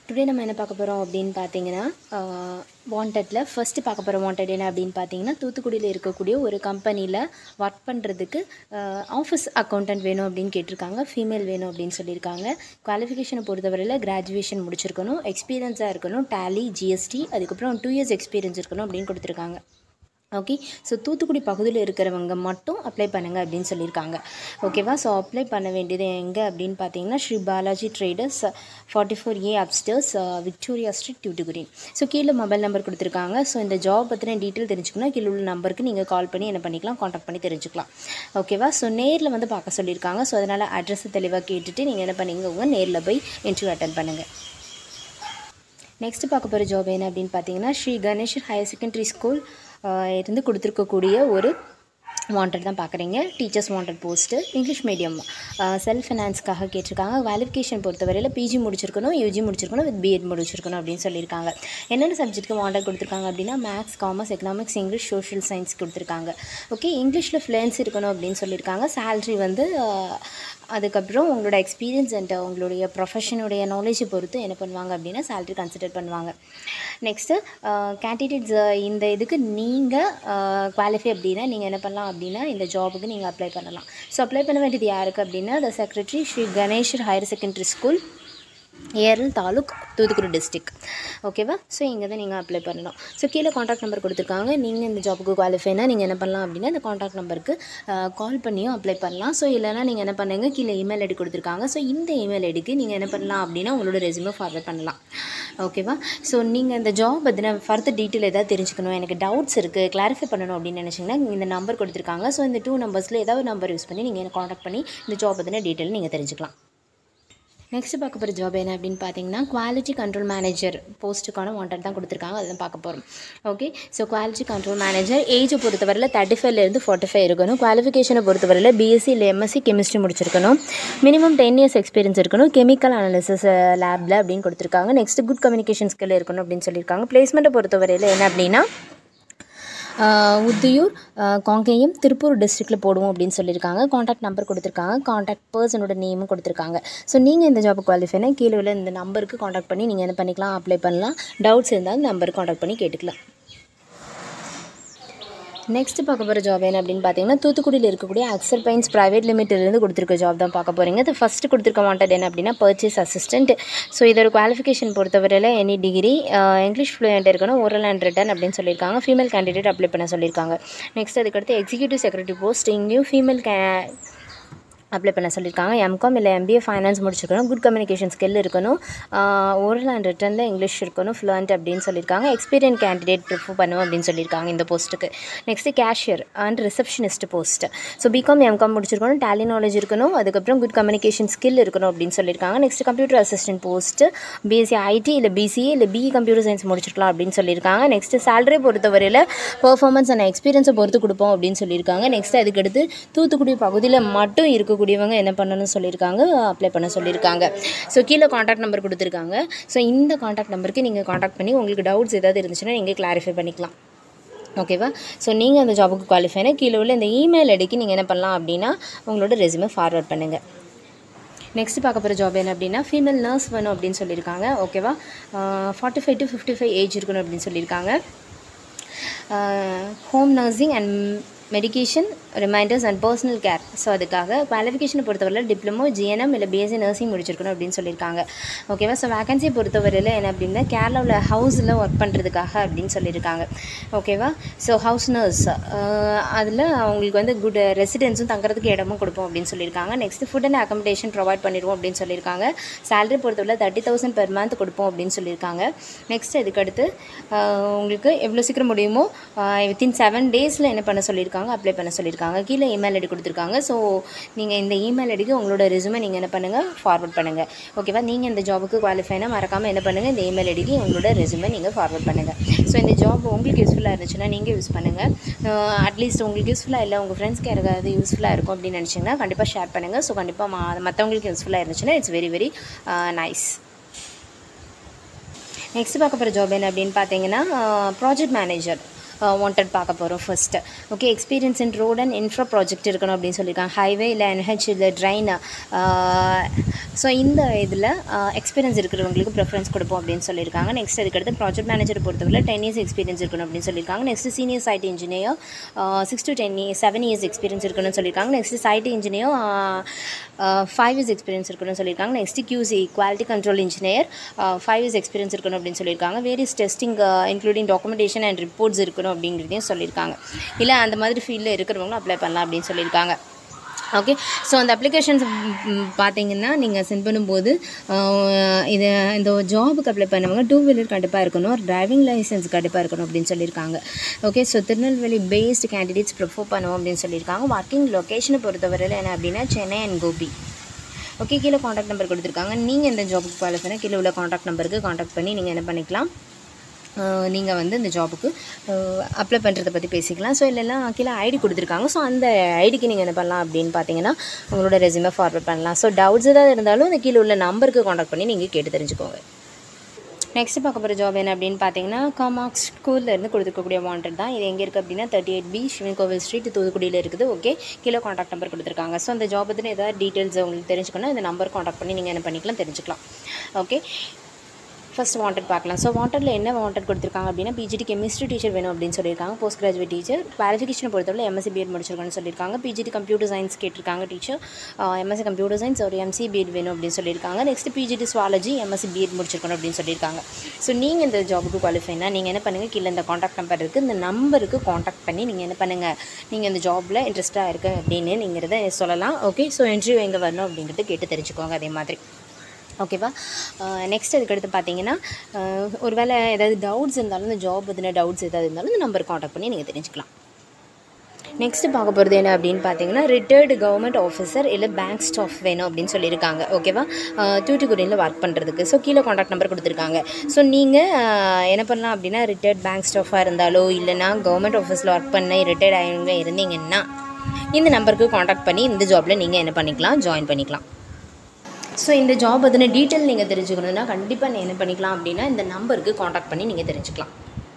today நம்ம என்ன பார்க்க போகிறோம் அப்படின்னு பார்த்தீங்கன்னா வாண்டடில் ஃபஸ்ட்டு பார்க்க போகிற வாண்டட் என்ன அப்படின்னு பார்த்தீங்கன்னா தூத்துக்குடியில் இருக்கக்கூடிய ஒரு கம்பெனியில் ஒர்க் பண்ணுறதுக்கு ஆஃபீஸ் அக்கௌண்டன்ட் வேணும் அப்படின்னு கேட்டிருக்காங்க ஃபீமேல் வேணும் அப்படின்னு சொல்லியிருக்காங்க குவாலிஃபிகேஷனை பொறுத்தவரையில் கிராஜுவேஷன் முடிச்சிருக்கணும் எக்ஸ்பீரியன்ஸாக இருக்கணும் டேலி ஜிஎஸ்டி அதுக்கப்புறம் டூ இயர்ஸ் எக்ஸ்பீரியன்ஸ் இருக்கணும் அப்படின்னு கொடுத்துருக்காங்க ஓகே ஸோ தூத்துக்குடி பகுதியில் இருக்கிறவங்க மட்டும் அப்ளை பண்ணுங்க அப்படின்னு சொல்லியிருக்காங்க ஓகேவா ஸோ அப்ளை பண்ண வேண்டியது எங்கே அப்படின்னு பார்த்தீங்கன்னா Shri Balaji traders forty four A upstairs Victoria street Thoothukudi so கீழே மொபைல் நம்பர் கொடுத்துருக்காங்க ஸோ இந்த ஜாப் பற்றின டீட்டெயில் தெரிஞ்சுக்கணும் கீழே உள்ள நம்பருக்கு நீங்கள் கால் பண்ணி என்ன பண்ணிக்கலாம் காண்டாக்ட் பண்ணி தெரிஞ்சுக்கலாம் ஓகேவா ஸோ நேரில் வந்து பார்க்க சொல்லியிருக்காங்க ஸோ அதனால் அட்ரஸ் தெளிவாக கேட்டுட்டு நீங்கள் என்ன பண்ணிக்கோங்க நேரில் போய் இன்டர்வியூ அட்டன் பண்ணுங்கள் நெக்ஸ்ட் பார்க்க போகிற ஜாப் என்ன அப்படின்னு பார்த்தீங்கன்னா Shri Ganesh higher secondary school இருந்து கொடுத்துருக்கக்கூடிய ஒரு வாண்டட் தான் பார்க்குறீங்க teachers wanted post English medium self ஃபினான்ஸ்க்காக கேட்டிருக்காங்க குவாலிஃபிகேஷன் பொறுத்தவரையில் பிஜி முடிச்சிருக்கணும் யூஜி முடிச்சிருக்கணும் வித் பிஎட் முடிச்சிருக்கணும் அப்படின்னு சொல்லியிருக்காங்க என்னென்ன சப்ஜெக்ட்டுக்கு வாண்டட் கொடுத்துருக்காங்க அப்படின்னா maths commerce economics English social science கொடுத்துருக்காங்க ஓகே இங்கிலீஷில் ஃப்ளூயன்ஸ் இருக்கணும் அப்படின்னு சொல்லியிருக்காங்க சேல்ரி வந்து அதுக்கப்புறம் உங்களோட எக்ஸ்பீரியன்ஸ் அண்ட் உங்களுடைய ப்ரொஃபஷனுடைய நாலேஜை பொறுத்து என்ன பண்ணுவாங்க அப்படின்னா சேல்ரி கன்சிடர் பண்ணுவாங்க நெக்ஸ்ட்டு கேண்டிடேட்ஸ் இந்த இதுக்கு நீங்கள் குவாலிஃபை அப்படின்னா நீங்கள் என்ன பண்ணலாம் அப்படின்னா இந்த ஜாபுக்கு நீங்கள் அப்ளை பண்ணலாம் ஸோ அப்ளை பண்ண வேண்டியது யாருக்கு அப்படின்னா த செக்ரட்டரி ஸ்ரீ கணேஷர் higher secondary school Eral taluk Thoothukudi district ஓகேவா ஸோ இங்கே தான் நீங்கள் அப்ளை பண்ணணும் ஸோ கீழே காண்டாக்ட் நம்பர் கொடுத்துருக்காங்க நீங்கள் இந்த ஜாபுக்கு குவாலிஃபைனா நீங்கள் என்ன பண்ணலாம் அப்படின்னா இந்த காண்டாக்ட் நம்பருக்கு கால் பண்ணியும் அப்ளை பண்ணலாம் ஸோ இல்லைனா நீங்கள் என்ன பண்ணுங்க கீழே இமெயில் ஐடி கொடுத்துருக்காங்க ஸோ இந்த இமெயில் ஐடிக்கு நீங்கள் என்ன பண்ணலாம் அப்படின்னா உங்களோட ரெசியூமை ஃபார்வர்ட் பண்ணலாம் ஓகேவா ஸோ நீங்கள் இந்த ஜாப் பற்றின ஃபர்தர் டீட்டெயில் ஏதாவது தெரிஞ்சுக்கணும் எனக்கு டவுட்ஸ் இருக்குது கிளாரிஃபை பண்ணணும் அப்படின்னு நினச்சிங்கன்னா இந்த நம்பர் கொடுத்துருக்காங்க ஸோ இந்த டூ நம்பர்ஸில் ஏதாவது நம்பர் யூஸ் பண்ணி நீங்கள் என்ன காண்டாக்ட் பண்ணி இந்த ஜாப் பற்றின டீட்டெயில் நீங்கள் தெரிஞ்சுக்கலாம் நெக்ஸ்ட் பார்க்க போகிற ஜாப் என்ன அப்படின்னு பார்த்தீங்கன்னா குவாலிட்டி கண்ட்ரோல் மேனேஜர் போஸ்ட்டுக்கான வாண்டட் தான் கொடுத்துருக்காங்க அதுதான் பார்க்க போகிறோம் okay so quality control manager ஏஜை பொறுத்தவரையில் தேர்ட்டி ஃபைவ்லேருந்து ஃபார்ட்டி ஃபைவ் இருக்கணும் குவாலிஃபிகேஷனை பொறுத்தவரையில் பிஎஸ்சி இல்லை எம்எஸ்சி கெமிஸ்ட்ரி முடிச்சிருக்கணும் மினிமம் டென் இயர்ஸ் எக்ஸ்பீரியன்ஸ் இருக்கணும் கெமிக்கல் அனாலிசிஸ் லேபில் அப்படின்னு கொடுத்துருக்காங்க நெக்ஸ்ட் குட் கம்யூனிகேஷன் ஸ்கில் இருக்கணும் அப்படின்னு சொல்லியிருக்காங்க பிளேஸ்மெண்ட்டை பொறுத்தவரையில் என்ன அப்படின்னா உத்தியூர் காங்கேயம் திருப்பூர் டிஸ்ட்ரிக்டில் போடுவோம் அப்படின்னு சொல்லியிருக்காங்க காண்டாக்ட் நம்பர் கொடுத்துருக்காங்க காண்டாக்ட் பர்சனோட நேமும் கொடுத்துருக்காங்க ஸோ நீங்கள் இந்த ஜாபுக்கு குவாலிஃபைனா கீழே உள்ள இந்த நம்பருக்கு காண்டாக்ட் பண்ணி நீங்கள் என்ன பண்ணிக்கலாம் அப்ளை பண்ணலாம் டவுட்ஸ் இருந்தால் இந்த நம்பருக்கு காண்டாக்ட் பண்ணி கேட்டுக்கலாம் நெக்ஸ்ட் பார்க்க போகிற ஜாப் என்ன அப்படின்னு பார்த்தீங்கன்னா தூத்துக்குடியில் இருக்கக்கூடிய அக்சர் பைன்ஸ் ப்ரைவேட் லிமிட்டிலிருந்து கொடுத்துருக்க ஜாப் தான் பார்க்க போகிறீங்க இது ஃபஸ்ட்டு கொடுத்துருக்க வாண்டட் என்ன அப்படின்னா பர்ச்சேஸ் அசிஸ்டன்ட் ஸோ இதோட குவாலிஃபிகேஷன் பொறுத்தவரையில் எனி டிகிரி இங்கிலீஷ் ஃப்ளூயண்ட் இருக்கணும் ஓரல் அண்ட் ரிட்டன் அப்படின்னு சொல்லியிருக்காங்க ஃபீமேல் கேண்டிடேட் அப்ளை பண்ண சொல்லியிருக்காங்க நெக்ஸ்ட் அதுக்கடுத்து எக்ஸிக்யூட்டிவ் செக்ரட்டரி போஸ்ட் இங்கேயும் ஃபீமேல் கே அப்ளை பண்ண சொல்லியிருக்காங்க எம்காம் இல்லை எம்பிஏ ஃபைனான்ஸ் முடிச்சிருக்கணும் குட் கம்யூனிகேஷன் ஸ்கில் இருக்கணும் ஓரல் அண்ட் ரிட்டனில் இங்கிலீஷ் இருக்கணும் ஃப்ளூயண்ட் அப்படின்னு சொல்லியிருக்காங்க எக்ஸ்பீரியன்ஸ் கேண்டிடேட் ப்ரிஃபர் பண்ணுவோம் அப்படின்னு சொல்லியிருக்காங்க இந்த போஸ்ட்டுக்கு next cashier and receptionist post so BCom MCom முடிச்சிருக்கணும் டேலி நாலேஜ் இருக்கணும் அதுக்கப்புறம் குட் கம்யூனிகேஷன் ஸ்கில் இருக்கணும் அப்படின்னு சொல்லியிருக்காங்க next computer assistant post BSc IT இல்லை பிசிஏ இல்லை பிஇ கம்ப்யூட்டர் சயின்ஸ் முடிச்சிருக்கலாம் அப்படின்னு சொல்லியிருக்காங்க நெக்ஸ்ட் சேலரி பொறுத்தவரையில் பர்ஃபார்மன்ஸ் அண்ட் எக்ஸ்பீரியன்ஸை பொறுத்து கொடுப்போம் அப்படின்னு சொல்லியிருக்காங்க நெக்ஸ்ட் அதுக்கடுத்து தூத்துக்குடி பகுதியில் மட்டும் இருக்க இருக்கக்கூடியவங்க என்ன பண்ணணும்னு சொல்லியிருக்காங்க அப்ளை பண்ண சொல்லியிருக்காங்க ஸோ கீழே காண்டாக்ட் நம்பர் கொடுத்துருக்காங்க ஸோ இந்த காண்டாக்ட் நம்பருக்கு நீங்கள் காண்டாக்ட் பண்ணி உங்களுக்கு டவுட்ஸ் ஏதாவது இருந்துச்சுன்னா நீங்கள் கிளாரிஃபை பண்ணிக்கலாம் ஓகேவா ஸோ நீங்கள் அந்த ஜாபுக்கு குவாலிஃபைனா கீழே உள்ள இந்த இமெயில் ஐடிக்கு நீங்கள் என்ன பண்ணலாம் அப்படின்னா உங்களோட ரெசுமே ஃபார்வர்ட் பண்ணுங்கள் நெக்ஸ்ட் பார்க்க போகிற ஜாப் என்ன அப்படின்னா ஃபீமேல் நர்ஸ் வேணும் அப்படின்னு சொல்லியிருக்காங்க ஓகேவா forty five to fifty five age இருக்கணும் அப்படின்னு சொல்லியிருக்காங்க home nursing and medication reminders and personal care so அதுக்காக குவாலிஃபிகேஷனை பொறுத்தவரையில் டிப்ளமோ ஜிஎன்எம் இல்லை பிஎஸ்சி நர்சிங் முடிச்சிருக்கணும் அப்படின்னு சொல்லியிருக்காங்க ஓகேவா ஸோ வேகன்சியை பொறுத்தவரையில் என்ன அப்படின்னா கேரளாவில் ஹவுஸில் ஒர்க் பண்ணுறதுக்காக அப்படின்னு சொல்லியிருக்காங்க ஓகேவா ஸோ ஹவுஸ் நர்ஸ் அதில் அவங்களுக்கு வந்து குட் ரெசிடென்ஸும் தங்குறதுக்கு இடமும் கொடுப்போம் அப்படின்னு சொல்லியிருக்காங்க next food and accommodation provide பண்ணிடுவோம் அப்படின்னு சொல்லியிருக்காங்க சேலரி பொறுத்தவரை தேர்ட்டி தௌசண்ட் பெர் மந்த் கொடுப்போம் அப்படின்னு சொல்லியிருக்காங்க நெக்ஸ்ட் இதுக்கடுத்து உங்களுக்கு எவ்வளோ சீக்கிரம் முடியுமோ வித்தின் செவன் டேஸில் என்ன பண்ண சொல்லியிருக்காங்க அப்ளை பண்ண சொல்லியிருக்காங்க கீழே இமெயில் ஐடி கொடுத்துருக்காங்க ஸோ நீங்கள் இந்த இமெயில் ஐடிக்கு உங்களோட ரெசுமை நீங்கள் என்ன பண்ணுங்கள் ஃபார்வர்ட் பண்ணுங்கள் ஓகேவா நீங்கள் இந்த ஜாபுக்கு குவாலிஃபைனா மறக்காமல் என்ன பண்ணுங்கள் இந்த இமெயில் ஐடிக்கு உங்களோட ரெசுமை நீங்கள் ஃபார்வர்ட் பண்ணுங்கள் ஸோ இந்த ஜாப் உங்களுக்கு யூஸ்ஃபுல்லாக இருந்துச்சுன்னா நீங்கள் யூஸ் பண்ணுங்கள் அட்லீஸ்ட் உங்களுக்கு யூஸ்ஃபுல்லாக இல்லை உங்கள் ஃப்ரெண்ட்ஸ்க்கு யாருக்காவது யூஸ்ஃபுல்லாக இருக்கும் அப்படின்னு நினச்சிங்கன்னா கண்டிப்பாக ஷேர் பண்ணுங்கள் ஸோ கண்டிப்பாக மா மற்றவங்களுக்கு யூஸ்ஃபுல்லாக இருந்துச்சுன்னா it's very very nice next பார்க்க போகிற ஜாப் என்ன அப்படின்னு பார்த்தீங்கன்னா ப்ராஜெக்ட் மேனேஜர் வாண்டட் பார்க்க போகிறோம் first okay experience in road and infra project இருக்கணும் அப்படின்னு சொல்லியிருக்காங்க ஹைவே இல்லை என்ஹெச் இல்லை ட்ரெயின் ஸோ இந்த இதில் எக்ஸ்பீரியன்ஸ் இருக்கிறவங்களுக்கு ப்ரிஃபரன்ஸ் கொடுப்போம் அப்படின்னு சொல்லியிருக்காங்க நெக்ஸ்ட் அதுக்கடுத்து ப்ராஜெக்ட் மேனேஜர் பொறுத்தவரை டென் இயர்ஸ் எக்ஸ்பீரியன்ஸ் இருக்கணும் அப்படின்னு சொல்லியிருக்காங்க next senior site engineer six to ten years seven years experience இருக்கணும்னு சொல்லியிருக்காங்க next site engineer five years experience இருக்கணும்னு சொல்லியிருக்காங்க next QC quality control engineer five years experience இருக்கணும் அப்படின்னு சொல்லியிருக்காங்க various testing including documentation and reports இருக்கணும் அப்படிங்கிறதையும் சொல்லியிருக்காங்க இல்லை அந்த மாதிரி ஃபீல்டில் இருக்கிறவங்களும் அப்ளை பண்ணலாம் அப்படின்னு சொல்லியிருக்காங்க ஓகே ஸோ அந்த அப்ளிகேஷன்ஸ் பார்த்தீங்கன்னா நீங்கள் சென்ட் பண்ணும்போது ஆஹ், இது இந்த ஜாபுக்கு அப்ளை பண்ணவங்க டூ வீலர் கண்டிப்பாக இருக்கணும் டிரைவிங் லைசன்ஸ் கண்டிப்பாக இருக்கணும் அப்படின்னு சொல்லியிருக்காங்க okay so Tirunelveli based candidates prefer பண்ணுவோம் அப்படின்னு சொல்லியிருக்காங்க ஒர்க்கிங் லொக்கேஷனை பொறுத்தவரையில் என்ன அப்படின்னா சென்னை அண்ட் கோபி ஓகே கீழே காண்டாக்ட் நம்பர் கொடுத்துருக்காங்க நீங்கள் இந்த ஜாபுக்கு குவாலிஃபைனா கீழே உள்ள காண்டாக்ட் நம்பருக்கு காண்டாக்ட் பண்ணி நீங்கள் என்ன பண்ணிக்கலாம் நீங்கள் வந்து இந்த ஜாபுக்கு அப்ளை பண்ணுறதை பற்றி பேசிக்கலாம் ஸோ இல்லைன்னா கீழே ஐடி கொடுத்துருக்காங்க ஸோ அந்த ஐடிக்கு நீங்கள் என்ன பண்ணலாம் அப்படின்னு பார்த்தீங்கன்னா உங்களோட ரெஸ்யூமை ஃபார்வர்ட் பண்ணலாம் ஸோ டவுட்ஸ் ஏதாவது இருந்தாலும் அந்த கீழே உள்ள நம்பருக்கு காண்டாக்ட் பண்ணி நீங்கள் கேட்டு தெரிஞ்சுக்கோங்க நெக்ஸ்ட் பார்க்க போகிற ஜாப் என்ன அப்படின்னு பார்த்தீங்கன்னா காமாக்ஸ் ஸ்கூலில் இருந்து கொடுத்துருக்கக்கூடிய வாண்டட் தான் இது எங்கே இருக்குது அப்படின்னா தேர்ட்டி எயிட் பி சிவன் கோவில் ஸ்ட்ரீட் தூத்துக்குடியில் இருக்குது ஓகே கீழே காண்டாக்ட் நம்பர் கொடுத்துருக்காங்க ஸோ அந்த ஜாப் பற்றின ஏதாவது டீட்டெயில்ஸ் உங்களுக்கு தெரிஞ்சுக்கணும் இந்த நம்பர் காண்டாக்ட் பண்ணி நீங்கள் என்ன பண்ணிக்கலாம் தெரிஞ்சுக்கலாம் ஓகே ஃபர்ஸ்ட் வாண்டட் பார்க்கலாம் ஸோ வாண்டடில் என்ன வாண்டட் கொடுத்துருக்காங்க அப்படின்னா பிஜிடி கெமிஸ்ட்ரி டீச்சர் வேணும் அப்படின்னு சொல்லியிருக்காங்க போஸ்ட் கிராஜுவேட் டீச்சர் குவாலிஃபிகேஷனை பொறுத்தவரை எம்எஸ்சி பிஎட் முடிச்சிருக்கணும்னு சொல்லியிருக்காங்க பிஜிடி கம்ப்யூட்டர் சயின்ஸ் கேட்டிருக்காங்க டீச்சர் எம்எஸ்சி கம்ப்யூட்டர் சயின்ஸ் ஒரு எம்சி பிஎட் வேணும் அப்படின்னு சொல்லியிருக்காங்க next PGT zoology MSc BEd முடிச்சிருக்கணும் அப்படின்னு சொல்லியிருக்காங்க ஸோ நீங்கள் இந்த ஜாபுக்கு குவாலிஃபைனா நீங்கள் என்ன பண்ணுங்கள் கீழே இந்த காண்டாக்ட் நம்பர் இருக்குது இந்த நம்பருக்கு காண்டாக்ட் பண்ணி நீங்கள் என்ன பண்ணுங்கள் நீங்கள் இந்த ஜாபில் இன்ட்ரெஸ்ட்டாக இருக்கு அப்படின்னு நீங்கிறத சொல்லலாம் ஓகே ஸோ இன்டர்வியூ எங்கே வரணும் அப்படிங்கிறது கேட்டு தெரிஞ்சுக்கோங்க அதே மாதிரி ஓகேவா நெக்ஸ்ட் அதுக்கடுத்து பார்த்தீங்கன்னா அஹ், ஒருவேளை ஏதாவது டவுட்ஸ் இருந்தாலும் இந்த ஜாப் பற்றின டவுட்ஸ் ஏதாவது இருந்தாலும் இந்த நம்பர் காண்டாக்ட் பண்ணி நீங்கள் தெரிஞ்சுக்கலாம் நெக்ஸ்ட் பார்க்க போகிறது என்ன அப்படின்னு பார்த்தீங்கன்னா ரிட்டையர்டு கவர்மெண்ட் ஆஃபீஸர் இல்லை பேங்க் ஸ்டாஃப் வேணும் அப்படின்னு சொல்லியிருக்காங்க ஓகேவா தூத்துக்குடியில் ஒர்க் பண்ணுறதுக்கு ஸோ கீழே காண்டாக்ட் நம்பர் கொடுத்துருக்காங்க ஸோ நீங்கள் என்ன பண்ணலாம் அப்படின்னா ரிட்டையர்ட் பேங்க் ஸ்டாஃபாக இருந்தாலோ இல்லைனா கவர்மெண்ட் ஆஃபீஸில் ஒர்க் பண்ண ரிட்டையர்ட் ஆகியவங்க இருந்தீங்கன்னா இந்த நம்பருக்கு காண்டாக்ட் பண்ணி இந்த ஜாபில் நீங்கள் என்ன பண்ணிக்கலாம் ஜாயின் பண்ணிக்கலாம் ஸோ இந்த ஜாப் பற்றின டீட்டெயில் நீங்கள் தெரிஞ்சுக்கணுன்னா கண்டிப்பாக நீங்கள் என்ன பண்ணிக்கலாம் அப்படின்னா இந்த நம்பருக்கு காண்டாக்ட் பண்ணி நீங்கள் தெரிஞ்சுக்கலாம்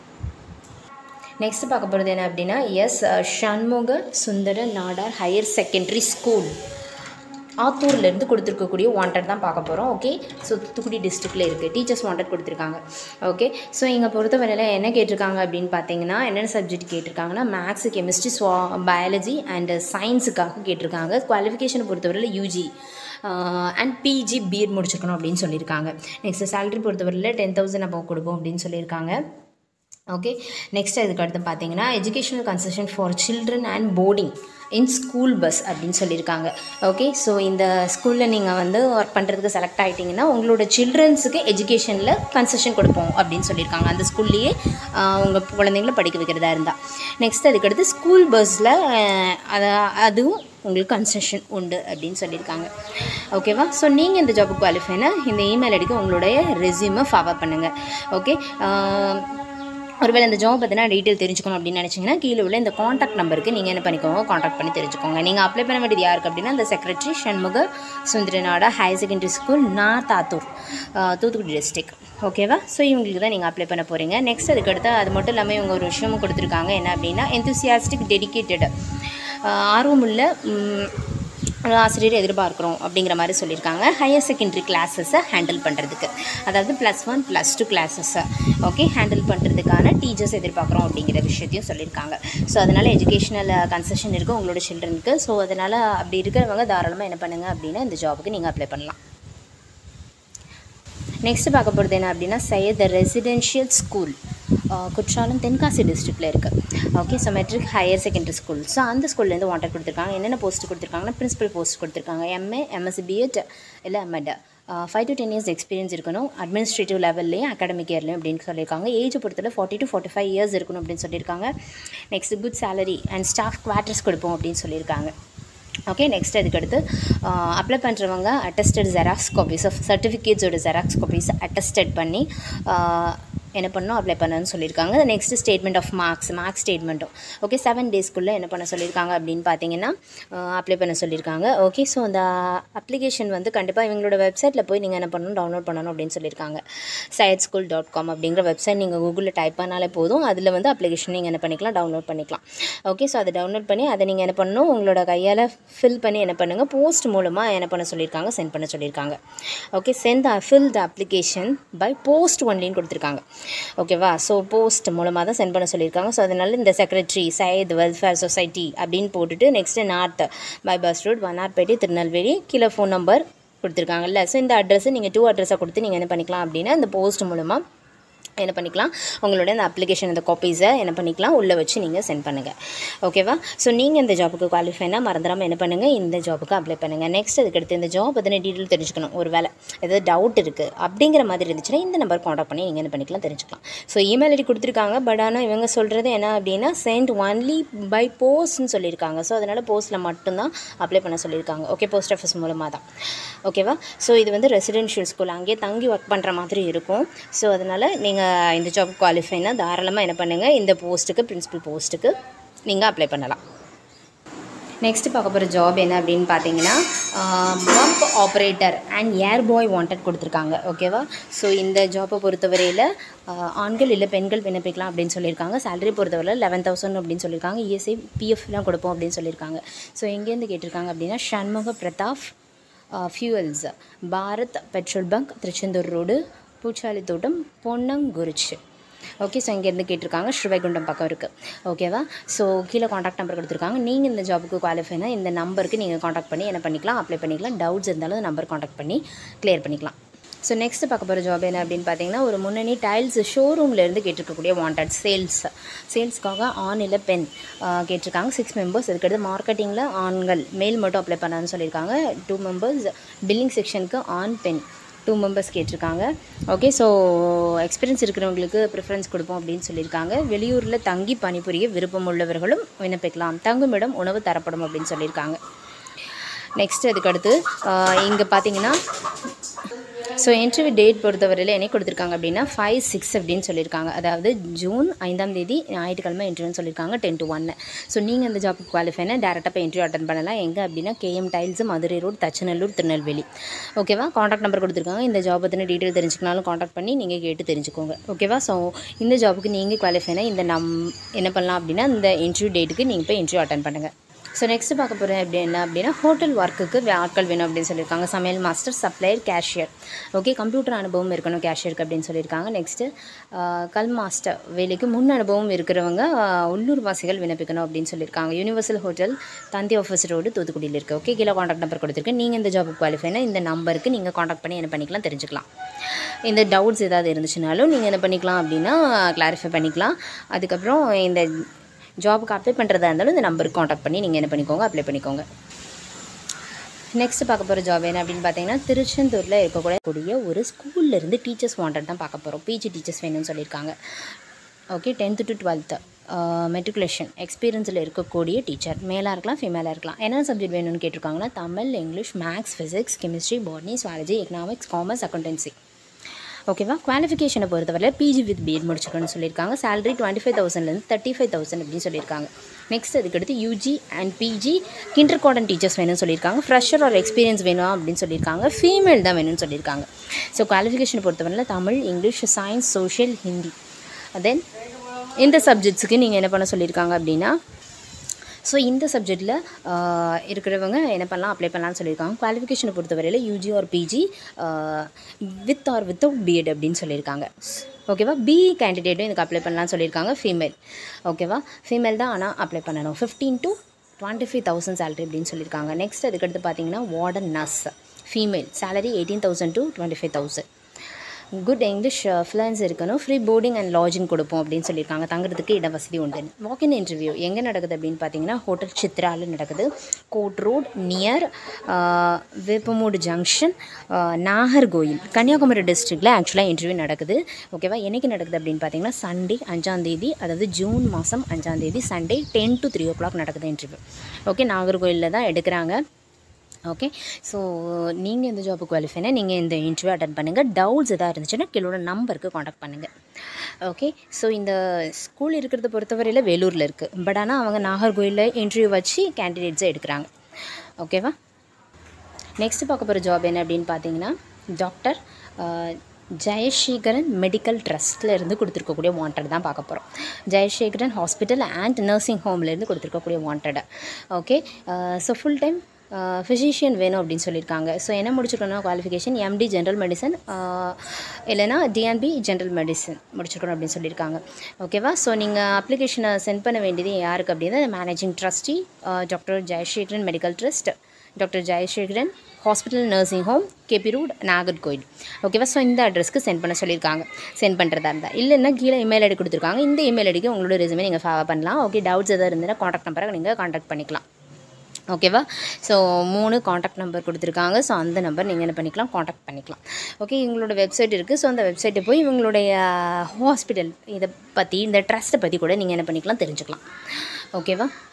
நெக்ஸ்ட் பார்க்க போகிறது என்ன அப்படின்னா S Shanmuga Sundara Nadar higher secondary school ஆத்தூர்லேருந்து கொடுத்துருக்கக்கூடிய வாண்டட் தான் பார்க்க போகிறோம் ஓகே ஸோ தூத்துக்குடி டிஸ்ட்ரிக்டில் இருக்குது டீச்சர்ஸ் வாண்டட் கொடுத்துருக்காங்க ஓகே ஸோ இங்கே பொறுத்தவரையில் என்ன கேட்டிருக்காங்க அப்படின்னு பார்த்தீங்கன்னா என்னென்ன சப்ஜெக்ட் கேட்டிருக்காங்கன்னா மேக்ஸு கெமிஸ்ட்ரி ஸ்வா பயாலஜி அண்ட் சயின்ஸுக்காக கேட்டிருக்காங்க குவாலிஃபிகேஷனை பொறுத்தவரையில் யூஜி அண்ட் பிஜி பிஎட் முடிச்சிருக்கணும் அப்படின்னு சொல்லியிருக்காங்க நெக்ஸ்ட் சேலரி பொறுத்தவரையில் டென் தௌசண்ட் அப்போ கொடுப்போம் அப்படின்னு சொல்லியிருக்காங்க ஓகே நெக்ஸ்ட் அதுக்கு அடுத்து பார்த்தீங்கன்னா educational concession for children and boarding in school bus அப்படின்னு சொல்லியிருக்காங்க ஓகே ஸோ இந்த ஸ்கூலில் நீங்கள் வந்து ஒர்க் பண்ணுறதுக்கு செலக்ட் ஆகிட்டிங்கன்னா உங்களோட சில்ட்ரன்ஸுக்கு எஜுகேஷனில் கன்செஷன் கொடுப்போம் அப்படின்னு சொல்லியிருக்காங்க அந்த ஸ்கூல்லையே உங்கள் குழந்தைங்கள படிக்க வைக்கிறதா இருந்தால் நெக்ஸ்ட் அதுக்கடுத்து ஸ்கூல் பஸ்ஸில் அது அதுவும் உங்களுக்கு கன்செஷன் உண்டு அப்படின்னு சொல்லியிருக்காங்க ஓகேவா ஸோ நீங்கள் இந்த ஜாபுக்கு குவாலிஃபைனா இந்த இமெயில் ஐடிக்கு உங்களுடைய ரெஸ்யூமை ஃபார்வர்ட் பண்ணுங்கள் ஓகே ஒருவேளை இந்த ஜாப் பற்றினா டீட்டெயில் தெரிஞ்சுக்கணும் அப்படின்னு நினச்சிங்கன்னா கீழே உள்ள இந்த காண்டாக்ட் நம்பருக்கு நீங்கள் என்ன பண்ணிக்கோங்க காண்டாக்ட் பண்ணி தெரிஞ்சுக்கோங்க நீங்கள் அப்ளை பண்ண வேண்டியது யாருக்கு அப்படின்னா அந்த செக்ரட்டரி சண்முக சுந்தரநாடா higher secondary school north Athur ஆஹ், தூத்துக்குடி டிஸ்ட்ரிக் ஓகேவா ஸோ இவங்களுக்கு தான் நீங்கள் அப்ளை பண்ண போகிறீங்க நெக்ஸ்ட் அதுக்கடுத்து அது மட்டும் இல்லாமல் இவங்க ஒரு விஷயமும் கொடுத்துருக்காங்க என்ன அப்படின்னா enthusiastic டெடிக்கேட்டட் ஆர்வமுள்ள ம், ஒரு ஆசிரியர் எதிர்பார்க்குறோம் அப்படிங்கிற மாதிரி சொல்லியிருக்காங்க ஹையர் செகண்டரி கிளாஸஸை ஹேண்டில் பண்ணுறதுக்கு அதாவது ப்ளஸ் ஒன் ப்ளஸ் டூ கிளாஸஸை ஓகே ஹேண்டில் பண்ணுறதுக்கான டீச்சர்ஸ் எதிர்பார்க்குறோம் அப்படிங்கிற விஷயத்தையும் சொல்லியிருக்காங்க ஸோ அதனால் எஜுகேஷனல் கன்செஷன் இருக்குது உங்களோட சில்ட்ரனுக்கு ஸோ அதனால் அப்படி இருக்கிறவங்க தாராளமாக என்ன பண்ணுங்கள் அப்படின்னா இந்த ஜாபுக்கு நீங்கள் அப்ளை பண்ணலாம் நெக்ஸ்ட் பார்க்க போகிறது என்ன அப்படின்னா சையத் ரெசிடென்ஷியல் ஸ்கூல் குற்றாலம் தென்காசி டிஸ்ட்ரிக்டில் இருக்குது okay so matric higher secondary school so அந்த ஸ்கூல்லேருந்து வாண்டட் கொடுத்துருக்காங்க என்னென்ன போஸ்ட் கொடுத்துருக்காங்கன்னா பிரின்சிபல் போஸ்ட் கொடுத்துருக்காங்க எம்ஏ எம்எஸ்சி பிஎட் இல்லை MEd five to ten years experience இருக்கணும் அட்மினிஸ்ட்ரேட்டிவ் லெவல்லையும் அகாடமிக் இயர்லையும் அப்படின்னு சொல்லியிருக்காங்க ஏஜ் பொறுத்தவரை forty to forty five years இருக்கணும் அப்படின்னு சொல்லியிருக்காங்க next good salary and staff quarters கொடுப்போம் அப்படின்னு சொல்லியிருக்காங்க ஓகே நெக்ஸ்ட் அதுக்கடுத்து அப்ளை பண்ணுறவங்க அட்டஸ்டட் ஜெராக்ஸ் காப்பீஸ் ஆஃப் சர்டிஃபிகேட்ஸோட ஜெராக்ஸ் காப்பீஸ் அட்டஸ்டட் பண்ணி என்ன பண்ணணும் அப்ளை பண்ணணும்னு சொல்லியிருக்காங்க next statement of marks mark ஸ்டேட்மெண்ட்டும் ஓகே செவன் டேஸ்க்குள்ளே என்ன பண்ண சொல்லியிருக்காங்க அப்படின்னு பார்த்தீங்கன்னா அப்ளை பண்ண சொல்லியிருக்காங்க ஓகே ஸோ அந்த அப்ளிகேஷன் வந்து கண்டிப்பாக இவங்களோட வெப்சைட்டில் போய் நீங்கள் என்ன பண்ணணும் டவுன்லோட் பண்ணணும் அப்படின்னு சொல்லியிருக்காங்க சைட் ஸ்கூல் டாட் காம் அப்படிங்கிற வெப்சைட் நீங்கள் கூகுளில் டைப் பண்ணாலே போதும் அதில் வந்து அப்ளிகேஷன் நீங்கள் என்ன பண்ணிக்கலாம் டவுன்லோட் பண்ணிக்கலாம் ஓகே ஸோ அதை டவுன்லோட் பண்ணி அதை நீங்கள் என்ன பண்ணணும் உங்களோட கையால் ஃபில் பண்ணி என்ன பண்ணுங்கள் போஸ்ட் மூலமாக என்ன பண்ண சொல்லியிருக்காங்க சென்ட் பண்ண சொல்லியிருக்காங்க okay send fill the application by post ஒன்லின்னு கொடுத்துருக்காங்க ஓகேவா ஸோ போஸ்ட் மூலமாக தான் சென்ட் பண்ண சொல்லியிருக்காங்க ஸோ அதனால இந்த செக்ரட்டரி சையத் வெல்ஃபேர் சொசைட்டி அப்படின்னு போட்டுட்டு next north bypass road Vannarpettai Tirunelveli கீழே ஃபோன் நம்பர் கொடுத்துருக்காங்கல்ல ஸோ இந்த அட்ரஸ் நீங்கள் டூ அட்ரஸை கொடுத்து நீங்கள் என்ன பண்ணிக்கலாம் அப்படின்னா இந்த போஸ்ட் மூலமாக என்ன பண்ணிக்கலாம் உங்களோட அந்த அப்ளிகேஷன் அந்த காப்பீஸை என்ன பண்ணிக்கலாம் உள்ளே வச்சு நீங்கள் சென்ட் பண்ணுங்கள் ஓகேவா ஸோ நீங்கள் இந்த ஜாப்புக்கு குவாலிஃபைனா மறந்துடாமல் என்ன பண்ணுங்கள் இந்த ஜாப்புக்கு அப்ளை பண்ணுங்கள் நெக்ஸ்ட் அதுக்கடுத்து இந்த ஜாப் பற்றின டீட்டெயில் தெரிஞ்சுக்கணும் ஒரு வேலை ஏதாவது டவுட் இருக்குது அப்படிங்கிற மாதிரி இருந்துச்சுன்னா இந்த நம்பர் காண்டாக்ட் பண்ணி நீங்கள் என்ன பண்ணிக்கலாம் தெரிஞ்சுக்கலாம் ஸோ இமெயில் ஐடி கொடுத்துருக்காங்க பட் ஆனால் இவங்க சொல்கிறது என்ன அப்படின்னா சென்ட் ஒன்லி பை போஸ்ட்னு சொல்லியிருக்காங்க ஸோ அதனால் போஸ்ட்டில் மட்டும்தான் அப்ளை பண்ண சொல்லியிருக்காங்க ஓகே போஸ்ட் ஆஃபீஸ் மூலமாக தான் ஓகேவா ஸோ இது வந்து ரெசிடென்ஷியல் ஸ்கூல் அங்கேயே தங்கி ஒர்க் பண்ணுற மாதிரி இருக்கும் ஸோ அதனால் நீங்கள் இந்த ஜாப் குவாலிஃபைனா தாராளமாக என்ன பண்ணுங்கள் இந்த போஸ்ட்டுக்கு பிரின்சிபல் போஸ்ட்டுக்கு நீங்கள் அப்ளை பண்ணலாம் நெக்ஸ்ட் பார்க்க போகிற ஜாப் என்ன அப்படின்னு பார்த்தீங்கன்னா pump operator and air boy wanted கொடுத்துருக்காங்க ஓகேவா ஸோ இந்த ஜாப்பை பொறுத்தவரையில் ஆண்கள் இல்லை பெண்கள் விண்ணப்பிக்கலாம் அப்படின்னு சொல்லியிருக்காங்க சேலரி பொறுத்தவரையில் லெவன் தௌசண்ட் அப்படின்னு சொல்லியிருக்காங்க இஎஸ்ஐ பிஎஃப்லாம் கொடுப்போம் அப்படின்னு சொல்லியிருக்காங்க ஸோ எங்கேருந்து கேட்டிருக்காங்க அப்படின்னா Shanmuga Pratap fuels Bharat petroleum bunk Tiruchendur road Poochali Thottam Ponnankurichi okay so இங்கேருந்து கேட்டிருக்காங்க ஸ்ரீவைகுண்டம் பக்கம் இருக்குது ஓகேவா ஸோ கீழே காண்டாக்ட் நம்பர் கொடுத்துருக்காங்க நீங்கள் இந்த ஜாபுக்கு குவாலிஃபைனா இந்த நம்பருக்கு நீங்கள் காண்டாக்ட் பண்ணி என்ன பண்ணிக்கலாம் அப்ளை பண்ணிக்கலாம் டவுட்ஸ் இருந்தாலும் இந்த நம்பர் காண்டாக்ட் பண்ணி கிளியர் பண்ணிக்கலாம் ஸோ நெக்ஸ்ட் பார்க்க போகிற ஜாப் என்ன அப்படின்னு பார்த்தீங்கன்னா ஒரு முன்னணி டைல்ஸ் ஷோரூம்லேருந்து கேட்டிருக்கக்கூடிய வாண்டட் சேல்ஸ் சேல்ஸ்க்காக ஆண் இல்லை பெண் கேட்டிருக்காங்க சிக்ஸ் மெம்பர்ஸ் அதுக்கடுத்து மார்க்கெட்டிங்கில் ஆண்கள் மேல் மட்டும் அப்ளை பண்ணான்னு சொல்லியிருக்காங்க டூ மெம்பர்ஸ் பில்லிங் செக்ஷனுக்கு ஆண் பெண் டூ மெம்பர்ஸ் கேட்டிருக்காங்க ஓகே ஸோ எக்ஸ்பீரியன்ஸ் இருக்கிறவங்களுக்கு ப்ரிஃபரன்ஸ் கொடுப்போம் அப்படின்னு சொல்லியிருக்காங்க வெளியூரில் தங்கி பணிபுரிய விருப்பம் உள்ளவர்களும் விண்ணப்பிக்கலாம் தங்குமிடம் உணவு தரப்படும் அப்படின்னு சொல்லியிருக்காங்க நெக்ஸ்ட் அதுக்கடுத்து இங்கே பார்த்தீங்கன்னா ஸோ இன்டர்வியூ டேட் பொறுத்தவரையில் என்ன கொடுத்துருக்காங்க அப்படின்னா ஃபைவ் சிக்ஸ் அப்படின்னு சொல்லியிருக்காங்க அதாவது ஜூன் ஐந்தாம் தேதி ஞாயிற்றுக்கிழமை இன்டர்வியூன்னு சொல்லியிருக்காங்க டென் டு ஒன்று ஸோ நீங்கள் இந்த ஜாப்புக்கு குவாலிஃபைனா டேரெக்டாக போய் இன்டர்வியூ அட்டன் பண்ணலாம் எங்கே அப்படின்னா KM tiles Madurai road Thachanallur Tirunelveli ஓகேவா காண்டாக்ட் நம்பர் கொடுத்துருக்காங்க இந்த ஜாப் பற்றின டீட்டெயில் தெரிஞ்சுக்கனாலும் காண்டாக்ட் பண்ணி நீங்கள் கேட்டு தெரிஞ்சுக்கோங்க ஓகேவா ஸோ இந்த ஜாப்புக்கு நீங்கள் குவாலிஃபைனா இந்த நம் என்ன பண்ணலாம் அப்படின்னா இந்த இன்டர்வியூ டேட்டுக்கு நீங்கள் போய் இன்டர்வியூ அட்டன் பண்ணுங்கள் ஸோ நெக்ஸ்ட் பார்க்க போகிறேன் அப்படி என்ன அப்படின்னா ஹோட்டல் ஒர்க்குக்கு ஆட்கள் வேணும் அப்படின்னு சொல்லியிருக்காங்க சமையல் master supplier cashier okay computer அனுபவம் இருக்கணும் கேஷியருக்கு அப்படின்னு சொல்லியிருக்காங்க நெக்ஸ்ட்டு கல் மாஸ்டர் வேலைக்கு முன் அனுபவம் இருக்கிறவங்க ஆஹ், உள்ளூர் வாசிகள் விண்ணப்பிக்கணும் அப்படின்னு சொல்லியிருக்காங்க யூனிவர்சல் ஹோட்டல் தந்தி ஆஃபீஸ் ரோடு தூத்துக்குடியில் இருக்குது ஓகே கீழே காண்டாக்ட் நம்பர் கொடுத்துருக்கேன் நீங்கள் இந்த ஜாபுக்கு குவாலிஃபைனா இந்த நம்பருக்கு நீங்கள் காண்டாக்ட் பண்ணி என்ன பண்ணிக்கலாம் தெரிஞ்சுக்கலாம் இந்த டவுட்ஸ் ஏதாவது இருந்துச்சுனாலும் நீங்கள் என்ன பண்ணிக்கலாம் அப்படின்னா கிளாரிஃபை பண்ணிக்கலாம் அதுக்கப்புறம் இந்த ஜாபுக்கு அப்ளை பண்ணுறதா இருந்தாலும் இந்த நம்பருக்கு காண்டாக்ட் பண்ணி நீங்கள் என்ன பண்ணிக்கோங்க அப்ளை பண்ணிக்கோங்க நெக்ஸ்ட் பார்க்க போகிற ஜாப் என்ன அப்படின்னு பார்த்தீங்கன்னா திருச்செந்தூரில் இருக்கக்கூடிய ஒரு ஸ்கூல்ல இருந்து டீச்சர்ஸ் வாண்டட் தான் பார்க்க போகிறோம் பிஜி டீச்சர்ஸ் வேணும்னு சொல்லியிருக்காங்க okay tenth to twelfth matriculation எக்ஸ்பீரியன்ஸில் இருக்கக்கூடிய டீச்சர் மேலாக இருக்கலாம் ஃபீமேலாக இருக்கலாம் என்ன சப்ஜெக்ட் வேணும்னு கேட்டிருக்காங்கன்னா Tamil English maths physics chemistry botany zoology economics commerce accountancy ஓகேவா குவாலிஃபிகேஷனை பொறுத்தவரை பிஜி வித் பிஎட் முடிச்சுக்கணும்னு சொல்லியிருக்காங்க salary டுவெண்ட்டி ஃபைவ் தௌசண்ட்லேருந்து தேர்ட்டி ஃபைவ் தௌசண்ட் அப்படின்னு சொல்லியிருக்காங்க நெக்ஸ்ட் அதுக்கடுத்து UG and PG kindergarten teachers வேணும்னு சொல்லியிருக்காங்க ஃப்ரெஷர் ஒரு எக்ஸ்பீரியன்ஸ் வேணும் அப்படின்னு சொல்லியிருக்காங்க ஃபீமேல் தான் வேணும்னு சொல்லியிருக்காங்க ஸோ குவாலிஃபிகேஷனை பொறுத்தவரையில் Tamil English science social Hindi then இந்த சப்ஜெக்ட்ஸுக்கு நீங்கள் என்ன பண்ண சொல்லியிருக்காங்க அப்படின்னா ஸோ இந்த சப்ஜெக்டில் இருக்கிறவங்க என்ன பண்ணலாம் அப்ளை பண்ணலாம்னு சொல்லியிருக்காங்க குவாலிஃபிகேஷனை பொறுத்தவரையில் UG or PG with or without BEd அப்படின்னு சொல்லியிருக்காங்க ஓகேவா பி கேண்டிடேட்டும் இதுக்கு அப்ளை பண்ணலாம்னு சொல்லியிருக்காங்க ஃபீமேல் ஓகேவா ஃபீமேல் தான் ஆனால் அப்ளை பண்ணணும் fifteen to twenty five thousand salary அப்படின்னு சொல்லியிருக்காங்க நெக்ஸ்ட் அதுக்கடுத்து பார்த்தீங்கன்னா warden nurse female salary eighteen thousand to twenty five thousand good English fluency இருக்கணும் ஃப்ரீ போர்டிங் அண்ட் லாட்ஜிங் கொடுப்போம் அப்படின்னு சொல்லியிருக்காங்க தங்குறதுக்கு இட வசதி உண்டு வாக்கின் இன்டர்வியூ எங்கே நடக்குது அப்படின்னு பார்த்தீங்கன்னா ஹோட்டல் சித்ராவில் நடக்குது court road near Vepamoodu junction Nagercoil Kanniyakumari டிஸ்ட்ரிக்டில் ஆக்சுவலாக இன்டர்வியூ நடக்குது ஓகேவா என்னைக்கு நடக்குது அப்படின்னு பார்த்தீங்கன்னா சண்டே அஞ்சாந்தேதி அதாவது ஜூன் மாதம் அஞ்சாந்தேதி Sunday ten to three o'clock நடக்குது இன்டர்வியூ ஓகே நாகர்கோயிலில் தான் எடுக்கிறாங்க ஓகே ஸோ நீங்கள் இந்த ஜாபுக்கு குவாலிஃபைனா நீங்கள் இந்த இன்டர்வியூ அட்டன் பண்ணுங்கள் டவுட்ஸ் எதாவது இருந்துச்சுன்னா கீழோட நம்பருக்கு காண்டாக்ட் பண்ணுங்கள் ஓகே ஸோ இந்த ஸ்கூல் இருக்கிறத பொறுத்தவரையில் வேலூரில் இருக்குது பட் ஆனால் அவங்க நாகர்கோயிலில் இன்டர்வியூ வச்சு கேண்டிடேட்ஸை எடுக்கிறாங்க ஓகேவா நெக்ஸ்ட் பார்க்க போகிற ஜாப் என்ன அப்படின்னு பார்த்தீங்கன்னா டாக்டர் ஜெயசேகரன் மெடிக்கல் ட்ரஸ்ட்டில் இருந்து கொடுத்துருக்கக்கூடிய வாண்டட் தான் பார்க்க போகிறோம் ஜெயசேகரன் ஹாஸ்பிட்டல் அண்ட் நர்சிங் ஹோம்லேருந்து கொடுத்துருக்கக்கூடிய wanted okay so full time physician வேணும் அப்படின்னு சொல்லியிருக்காங்க ஸோ என்ன முடிச்சிருக்கணும் குவாலிஃபிகேஷன் எம்டி ஜென்ரல் மெடிசன் இல்லைனா டிஎன்பி ஜென்ரல் மெடிசன் முடிச்சிருக்கணும் அப்படின்னு சொல்லியிருக்காங்க ஓகேவா ஸோ நீங்கள் அப்ளிகேஷனை சென்ட் பண்ண வேண்டியது யாருக்கு அப்படின்னா managing trustee doctor Jayasekaran medical trust doctor Jayasekaran hospital nursing home KP road Nagercoil ஓகேவா ஸோ இந்த அட்ரஸ்க்கு சென்ட் பண்ண சொல்லியிருக்காங்க சென்ட் பண்ணுறதா இருந்தால் இல்லைன்னா கீழே இமெயில் ஐடி கொடுத்துருக்காங்க இந்த இமெயில் ஐடிக்கு உங்களோட ரெசுமே நீங்கள் ஃபாலோ பண்ணலாம் ஓகே டவுட்ஸ் எதாவது இருந்ததுன்னா காண்டாக்ட் நம்பரை நீங்கள் காண்டாக்ட் பண்ணிக்கலாம் ஓகேவா ஸோ மூணு காண்டாக்ட் நம்பர் கொடுத்துருக்காங்க ஸோ அந்த நம்பர் நீங்கள் என்ன பண்ணிக்கலாம் காண்டாக்ட் பண்ணிக்கலாம் ஓகே இவங்களோட வெப்சைட் இருக்குது ஸோ அந்த வெப்சைட்டை போய் இவங்களுடைய ஹாஸ்பிட்டல் இதை பற்றி இந்த ட்ரஸ்ட்டை பற்றி கூட நீங்கள் என்ன பண்ணிக்கலாம் தெரிஞ்சுக்கலாம் ஓகேவா